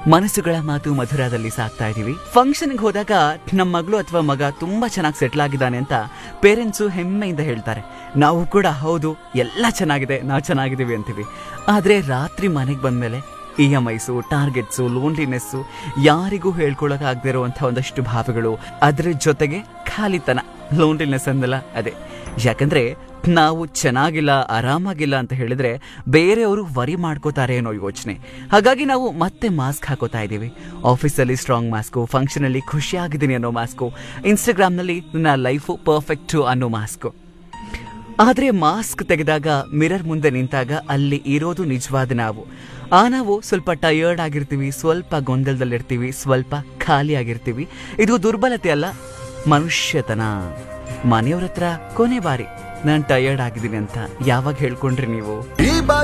ಮನಸ್ಸುಗಳ ಮಾತು ಮಧುರದಲ್ಲಿ ಸಾಕ್ತಾ ಇದೀವಿ ಫಂಕ್ಷನ್ಗೆ ಹೋದಾಗ ನಮ್ಮ ಮಗಳು ಅಥವಾ ಮಗ ತುಂಬಾ ಚೆನ್ನಾಗಿ ಸೆಟ್ಲ್ ಆಗಿದ್ದಾನೆ ಅಂತ ಪೇರೆಂಟ್ಸು ಹೆಮ್ಮೆಯಿಂದ ಹೇಳ್ತಾರೆ ನಾವು ಕೂಡ ಹೌದು ಎಲ್ಲ ಚೆನ್ನಾಗಿದೆ ನಾವು ಚೆನ್ನಾಗಿದ್ದೀವಿ ಅಂತೀವಿ ಆದ್ರೆ ರಾತ್ರಿ ಮನೆಗೆ ಬಂದ್ಮೇಲೆ EMIs targets loneliness ಯಾರಿಗೂ ಹೇಳ್ಕೊಳಕ್ಕಾಗದೇ ಇರುವಂಥ ಒಂದಷ್ಟು ಭಾವಗಳು ಅದರ ಜೊತೆಗೆ ಖಾಲಿತನ ಲೋನ್ಲಿನೆಸ್ ಅಂದಲ್ಲ ಅದೇ ಯಾಕಂದ್ರೆ ನಾವು ಚೆನ್ನಾಗಿಲ್ಲ ಆರಾಮಾಗಿಲ್ಲ ಅಂತ ಹೇಳಿದ್ರೆ ಬೇರೆಯವರು ವರಿ ಮಾಡ್ಕೋತಾರೆ ಅನ್ನೋ ಯೋಚನೆ ಹಾಗಾಗಿ ನಾವು ಮತ್ತೆ ಮಾಸ್ಕ್ ಹಾಕೋತಾ ಇದ್ದೀವಿ ಆಫೀಸಲ್ಲಿ ಸ್ಟ್ರಾಂಗ್ ಮಾಸ್ಕು ಫಂಕ್ಷನಲ್ಲಿ ಖುಷಿಯಾಗಿದ್ದೀನಿ ಅನ್ನೋ ಮಾಸ್ಕು ಇನ್ಸ್ಟಾಗ್ರಾಮ್ನಲ್ಲಿ ನನ್ನ ಲೈಫು ಪರ್ಫೆಕ್ಟು ಅನ್ನೋ ಮಾಸ್ಕು ಆದ್ರೆ ಮಾಸ್ಕ್ ತೆಗೆದಾಗ ಮಿರರ್ ಮುಂದೆ ನಿಂತಾಗ ಅಲ್ಲಿ ಇರೋದು ನಿಜವಾದ ನಾವು ಆ ನಾವು ಸ್ವಲ್ಪ ಟಯರ್ಡ್ ಆಗಿರ್ತೀವಿ ಸ್ವಲ್ಪ ಗೊಂದಲದಲ್ಲಿರ್ತೀವಿ ಸ್ವಲ್ಪ ಖಾಲಿ ಆಗಿರ್ತೀವಿ ಇದು ದುರ್ಬಲತೆ ಅಲ್ಲ ಮನುಷ್ಯತನ ಮನೆಯವ್ರ ಹತ್ರ ಕೊನೆ ಬಾರಿ ನಾನು ಟಯರ್ಡ್ ಆಗಿದ್ದೀನಿ ಅಂತ ಯಾವಾಗ ಹೇಳ್ಕೊಂಡ್ರಿ ನೀವು ಈ ಬಾರಿ